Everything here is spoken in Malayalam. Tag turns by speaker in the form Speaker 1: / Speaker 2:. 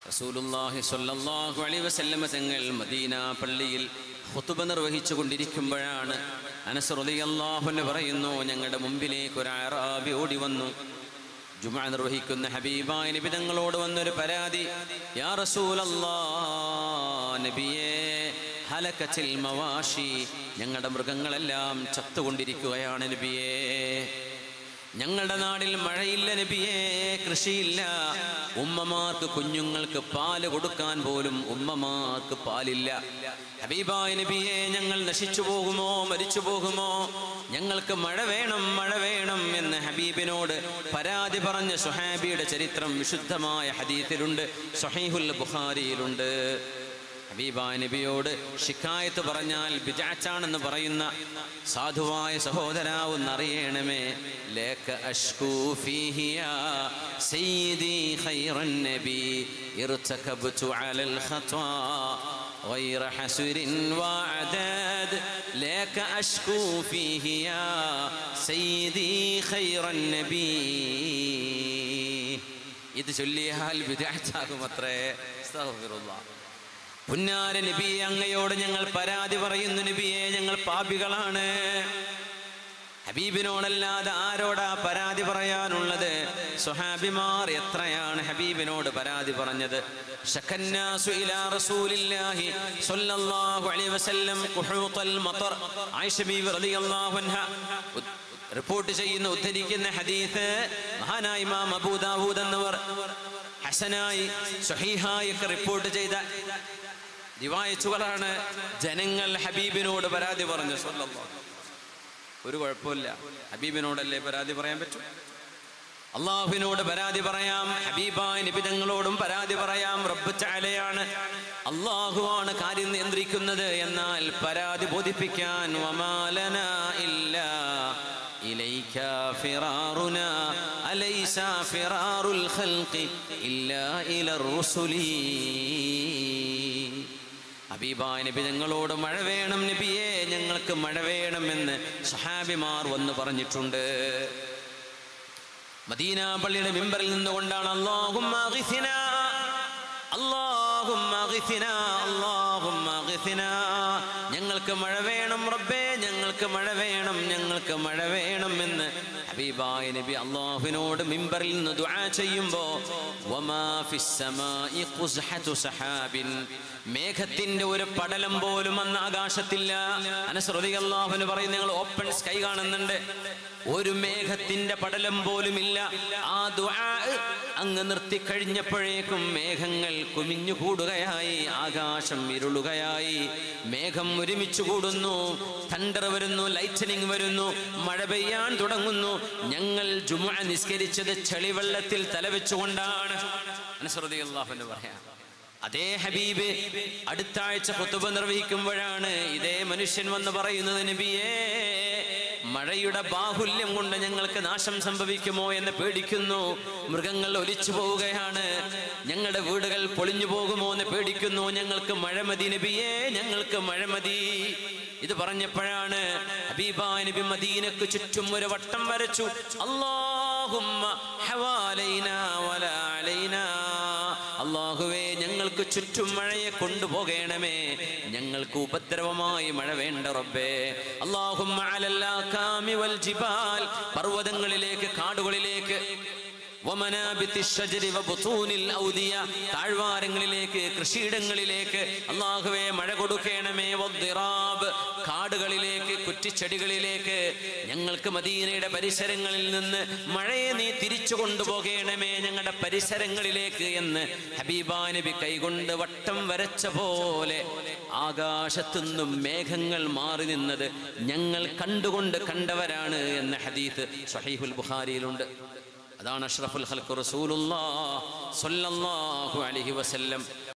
Speaker 1: റസൂലുള്ളാഹി സ്വല്ലല്ലാഹു അലൈഹി വസല്ലമ തങ്ങൾ മദീന പള്ളിയിൽ ഖുതുബ നിർവഹിച്ചു കൊണ്ടിരിക്കുമ്പോഴാണ് അനസ് റളിയല്ലാഹു അൻഹു പറയുന്നു ഞങ്ങളുടെ മുമ്പിലേക്ക് ഒരു അറാബി ഓടി വന്നു ജുമ നിർവഹിക്കുന്ന ഹബീബായ നബി തങ്ങളോട് വന്നൊരു പരാതി യാ റസൂലല്ലാ നബിയേ ഹലക്കച്ചിൽ മവാഷി ഞങ്ങളുടെ മൃഗങ്ങളെല്ലാം ചത്തുകൊണ്ടിരിക്കുകയാണ് നബിയേ ഞങ്ങളുടെ നാട്ടിൽ മഴയില്ല നബിയേ കൃഷിയില്ല ഉമ്മമാർക്ക് കുഞ്ഞുങ്ങൾക്ക് പാല് കൊടുക്കാൻ പോലും ഉമ്മമാർക്ക് പാലില്ല ഹബീബായ നബിയെ ഞങ്ങൾ നശിച്ചു പോകുമോ മരിച്ചു പോകുമോ ഞങ്ങൾക്ക് മഴ വേണം മഴ വേണം എന്ന് ഹബീബിനോട് പരാതി പറഞ്ഞ സുഹാബിയുടെ ചരിത്രം വിശുദ്ധമായ ഹദീത്തിലുണ്ട് സുഹൈഹുൽ ബുഖാരിയിലുണ്ട് ഹബീബായ നബിയോട് ഷിക്കായത്ത് പറഞ്ഞാൽ ബിജാച്ചാണെന്ന് പറയുന്ന സാധുവായ സഹോദര ഒന്നറിയണമേ ലേഖ അഷ്കൂ ഫീഹിയ സയ്യിദി ഖൈറൻ നബി ഇർതകബ്തു അലൽ ഖത്വാ غير حسر وعداد لك أشكو فيه يا سيدي خير النبي ഇത് ചൊല്ലിയാൽ വിദഗ്ധാകുമത്രേ അസ്തഗ്ഫിറുല്ലാഹ് പുന്നാര നബിയെ അങ്ങയോട് ഞങ്ങൾ പരാതി പറയുന്നു നബിയെ ഞങ്ങൾ പാപികളാണ് ഹബീബിനോടല്ലാതെ ആരോടാ പരാതി പറയാനുള്ളത് സുഹാബിമാർ എത്രയാണ് ഹബീബിനോട് പരാതി പറഞ്ഞത് ശഖന്നാസു ഇലാ റസൂലില്ലാഹി സ്വല്ലല്ലാഹു അലൈഹി വസല്ലം ഖുഹൂത്തൽ മതർ ആയിഷ ബീവി റളിയല്ലാഹു അൻഹ റിപ്പോർട്ട് ചെയ്യുന്ന ഉദ്ധരിക്കുന്ന ഹദീസ് മഹാനായ ഇമാം അബൂ ദാവൂദ് എന്നവർ ഹസനായി സ്വഹീഹായി ഒക്കെ റിപ്പോർട്ട് ചെയ്ത റിവായച്ചുകളാണ് ജനങ്ങൾ ഹബീബിനോട് പരാതി പറഞ്ഞു സ്വല്ലല്ലാഹു ഒരു കുഴപ്പമില്ല ഹബീബിനോടല്ലേ പരാതി പറയാൻ പറ്റൂ അള്ളാഹുവിനോട് പരാതി പറയാം ഹബീബായ നിബിതങ്ങളോടും പരാതി പറയാം റബ്ബ് ചാലയാണ് അള്ളാഹുവാണ് കാര്യം നിയന്ത്രിക്കുന്നത് എന്നാൽ പരാതി ബോധിപ്പിക്കാൻ വമാലന ഇല്ല إليك فرارنا أليس فرار الخلق إلا إلى الرسل ഹബീബായ നബി ഞങ്ങളോട് മഴ വേണം നബിയെ ഞങ്ങൾക്ക് മഴ വേണമെന്ന് സഹാബിമാർ വന്ന് പറഞ്ഞിട്ടുണ്ട് മദീന പള്ളിയുടെ മിമ്പറിൽ നിന്നുകൊണ്ടാണ് അള്ളാഹുമ്മ അഗിഥിന അല്ലാഹുമ്മ അഗിഥിന അല്ലാഹുമ്മ അഗിഥിന ഞങ്ങൾക്ക് മഴ വേണം റബ്ബേ ഞങ്ങൾക്ക് മഴ വേണം ഞങ്ങൾക്ക് മഴ വേണം എന്ന് ഹബീബായ നബി അള്ളാഹുവിനോട് മിമ്പറിൽ നിന്ന് ദുആ ചെയ്യുമ്പോ വമാ ഫിസ് സമാഇ ഖുസ്ഹതു സഹാബിൻ മേഘത്തിന്റെ ഒരു പടലം പോലും അന്ന് ആകാശത്തില്ല അനസ് റളിയല്ലാഹു പറയുന്ന നിങ്ങൾ ഓപ്പൺ സ്കൈ കാണുന്നുണ്ട് ഒരു മേഘത്തിന്റെ പടലം പോലുമില്ല ആ ദുആ അങ്ങ് നിർത്തി കഴിഞ്ഞപ്പോഴേക്കും മേഘങ്ങൾ കുമിഞ്ഞു കൂടുകയായി ആകാശം ഇരുളുകയായി മേഘം ഒരുമിച്ച് കൂടുന്നു തണ്ടർ വരുന്നു ലൈറ്റനിങ് വരുന്നു മഴ പെയ്യാൻ തുടങ്ങുന്നു ഞങ്ങൾ ജുമുഅ നിസ്കരിച്ചത് ചെളിവെള്ളത്തിൽ തലവെച്ചുകൊണ്ടാണ് അനുസൃതി അള്ളാഹുവിന് പറയാം അതേ ഹബീബ് അടുത്ത ആഴ്ച കുത്തുബ നിർവഹിക്കുമ്പോഴാണ് ഇതേ മനുഷ്യൻ വന്ന് പറയുന്നത് നബിയേ മഴയുടെ ബാഹുല്യം കൊണ്ട് ഞങ്ങൾക്ക് നാശം സംഭവിക്കുമോ എന്ന് പേടിക്കുന്നു മൃഗങ്ങൾ ഒലിച്ചു പോവുകയാണ് ഞങ്ങളുടെ വീടുകൾ പൊളിഞ്ഞു പോകുമോ എന്ന് പേടിക്കുന്നു ഞങ്ങൾക്ക് മഴ മതി നബിയേ ഞങ്ങൾക്ക് മഴ മതി ഇത് പറഞ്ഞപ്പോഴാണ് ഹബീബാ നബി മദീനക്ക് ചുറ്റും ഒരു വട്ടം വരച്ചു അല്ലാഹുമ്മ ഹവാലൈനാ വലാ അലൈനാ അള്ളാഹുവേ ഞങ്ങൾക്ക് ചുറ്റും മഴയെ കൊണ്ടുപോകണമേ ഞങ്ങൾക്ക് ഉപദ്രവമായി മഴ വേണ്ട റബ്ബേ അള്ളാഹുമ്മ അലല്ലാകാമി വൽ ജിബാൽ പർവ്വതങ്ങളിലേക്ക് കാടുകളിലേക്ക് വമനാബിത്തി ഷജരി വബുതൂനിൽ ഔദിയ താഴ്വാരങ്ങളിലേക്ക് കൃഷിയിടങ്ങളിലേക്ക് അള്ളാഹുവേ മഴ കൊടുക്കണമേ വദ്ദിറാബ് കാടുകളിലേക്ക് കുറ്റിച്ചെടികളിലേക്ക് ഞങ്ങൾക്ക് മദീനയുടെ പരിസരങ്ങളിൽ നിന്ന് മഴയെ നീ തിരിച്ചു കൊണ്ടുപോകണമേ ഞങ്ങളുടെ പരിസരങ്ങളിലേക്ക് എന്ന് ഹബീബാ നബി കൈകൊണ്ട് വട്ടം വരച്ച പോലെ ആകാശത്തുനിന്നും മേഘങ്ങൾ മാറി നിന്നത് ഞങ്ങൾ കണ്ടുകൊണ്ട് കണ്ടവരാണ് എന്ന ഹദീത്ത് സഹീഹുൽ ബുഖാരിയിലുണ്ട് അതാണ് അഷ്റഫുൽ ഖൽഖ് റസൂലുള്ളാഹ് സ്വല്ലല്ലാഹു അലൈഹി വസല്ലം